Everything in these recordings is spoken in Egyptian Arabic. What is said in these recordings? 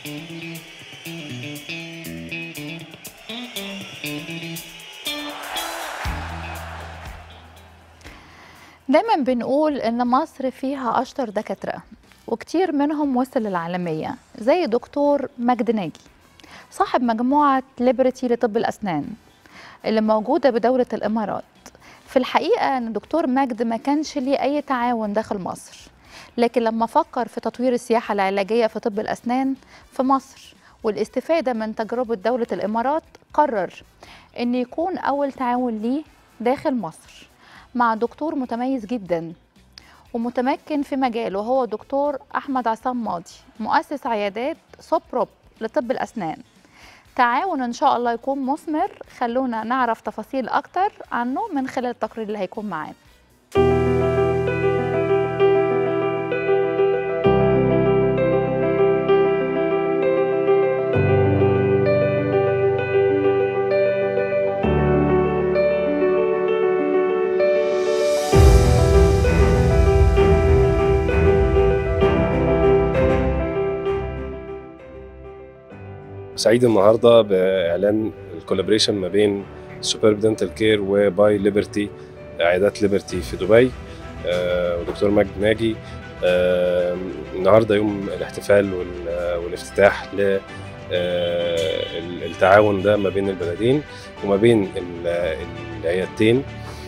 دايما بنقول ان مصر فيها اشطر دكاتره وكتير منهم وصل للعالميه زي دكتور مجد ناجي صاحب مجموعه ليبرتي لطب الاسنان اللي موجوده بدوله الامارات في الحقيقه ان دكتور مجد ما كانش ليه اي تعاون داخل مصر لكن لما فكر في تطوير السياحه العلاجيه في طب الاسنان في مصر والاستفاده من تجربه دوله الامارات قرر ان يكون اول تعاون ليه داخل مصر مع دكتور متميز جدا ومتمكن في مجاله هو دكتور احمد عصام ماضي مؤسس عيادات سوبروب لطب الاسنان تعاون ان شاء الله يكون مثمر خلونا نعرف تفاصيل اكتر عنه من خلال التقرير اللي هيكون معانا سعيد النهارده باعلان الكولابريشن ما بين سوبرب دنتال كير وباي ليبرتي عيادات ليبرتي في دبي آه، ودكتور مجد ناجي آه، النهارده يوم الاحتفال وال- والافتتاح ل آه، التعاون ده ما بين البلدين وما بين ال- العيادتين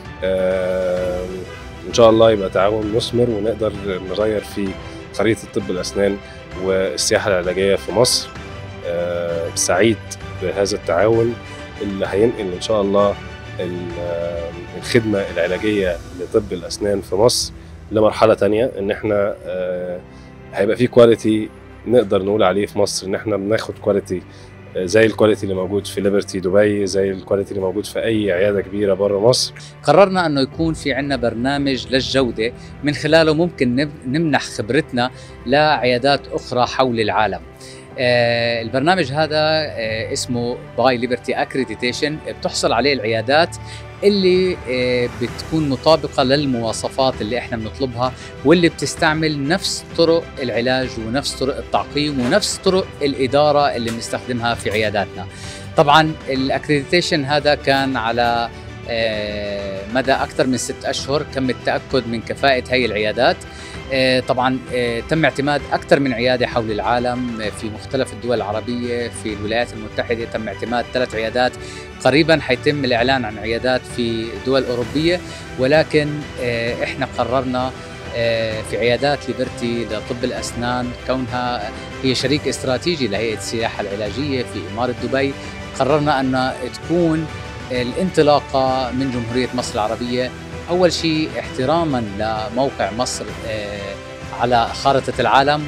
آه، ان شاء الله يبقى تعاون مثمر ونقدر نغير في خريطه طب الاسنان والسياحه العلاجيه في مصر آه، سعيد بهذا التعاون اللي هينقل ان شاء الله ال- آه، الخدمه العلاجيه لطب الاسنان في مصر لمرحله تانية ان احنا آه، هيبقى في كواليتي نقدر نقول عليه في مصر ان احنا بناخد كواليتي آه، زي الكواليتي اللي موجود في ليبرتي دبي زي الكواليتي اللي موجود في اي عياده كبيره بره مصر قررنا انه يكون في عندنا برنامج للجوده من خلاله ممكن نب- نمنح خبرتنا لعيادات اخرى حول العالم. آه، البرنامج هذا آه، اسمه باي ليبرتي اكريديتيشن بتحصل عليه العيادات اللي آه، بتكون مطابقه للمواصفات اللي احنا بنطلبها واللي بتستعمل نفس طرق العلاج ونفس طرق التعقيم ونفس طرق الاداره اللي بنستخدمها في عياداتنا. طبعا الاكريديتيشن هذا كان على آه، مدى اكثر من ست اشهر تم التاكد من كفاءه هي العيادات آه، طبعا آه، تم اعتماد اكثر من عياده حول العالم آه، في مختلف الدول العربيه في الولايات المتحده تم اعتماد ثلاث عيادات قريبا حيتم الاعلان عن عيادات في دول اوروبيه ولكن آه، احنا قررنا آه، في عيادات ليبرتي لطب الاسنان كونها هي شريك استراتيجي لهيئه السياحه العلاجيه في اماره دبي قررنا ان تكون الانطلاقه من جمهوريه مصر العربيه اول شيء احتراما لموقع مصر آه، على خارطه العالم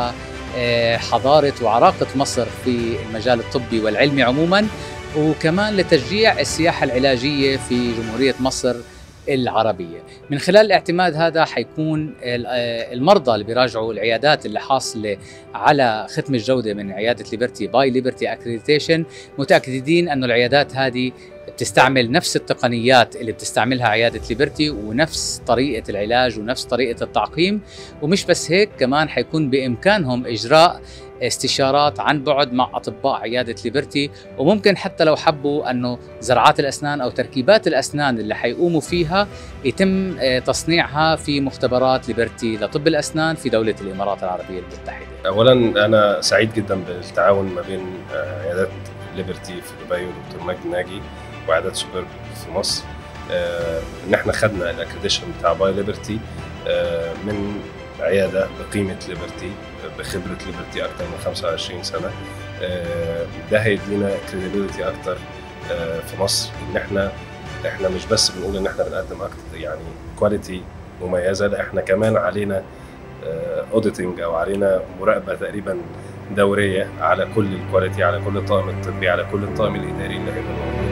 وحضاره وعراقه مصر في المجال الطبي والعلمي عموما وكمان لتشجيع السياحه العلاجيه في جمهوريه مصر العربية من خلال الاعتماد هذا حيكون ال- آه، المرضى اللي بيراجعوا العيادات اللي حاصلة على ختم الجودة من عيادة ليبرتي باي ليبرتي اكريديتيشن متأكدين أنه العيادات هذه بتستعمل نفس التقنيات اللي بتستعملها عيادة ليبرتي ونفس طريقة العلاج ونفس طريقة التعقيم ومش بس هيك كمان حيكون بإمكانهم إجراء استشارات عن بعد مع أطباء عيادة ليبرتي وممكن حتى لو حبوا أنه زرعات الأسنان أو تركيبات الأسنان اللي حيقوموا فيها يتم آه، تصنيعها في مختبرات ليبرتي لطب الأسنان في دولة الإمارات العربية المتحدة اولا انا سعيد جدا بالتعاون ما بين آه، عيادات ليبرتي في دبي ودكتور مجدي ناجي وعيادات سوبر في مصر آه، ان احنا خدنا الاكريديشن بتاع باي ليبرتي آه، من عياده بقيمه ليبرتي بخبره ليبرتي اكتر من 25 سنه آه، ده هيدينا كريديبيليتي اكتر آه، في مصر ان احنا احنا مش بس بنقول ان احنا بنقدم اكتر يعني كواليتي مميزه لا احنا كمان علينا اوديتنج او علينا مراقبه تقريبا دوريه على كل الكواليتي على كل الطاقم الطبي على كل الطاقم الاداري اللي هيبقى موجود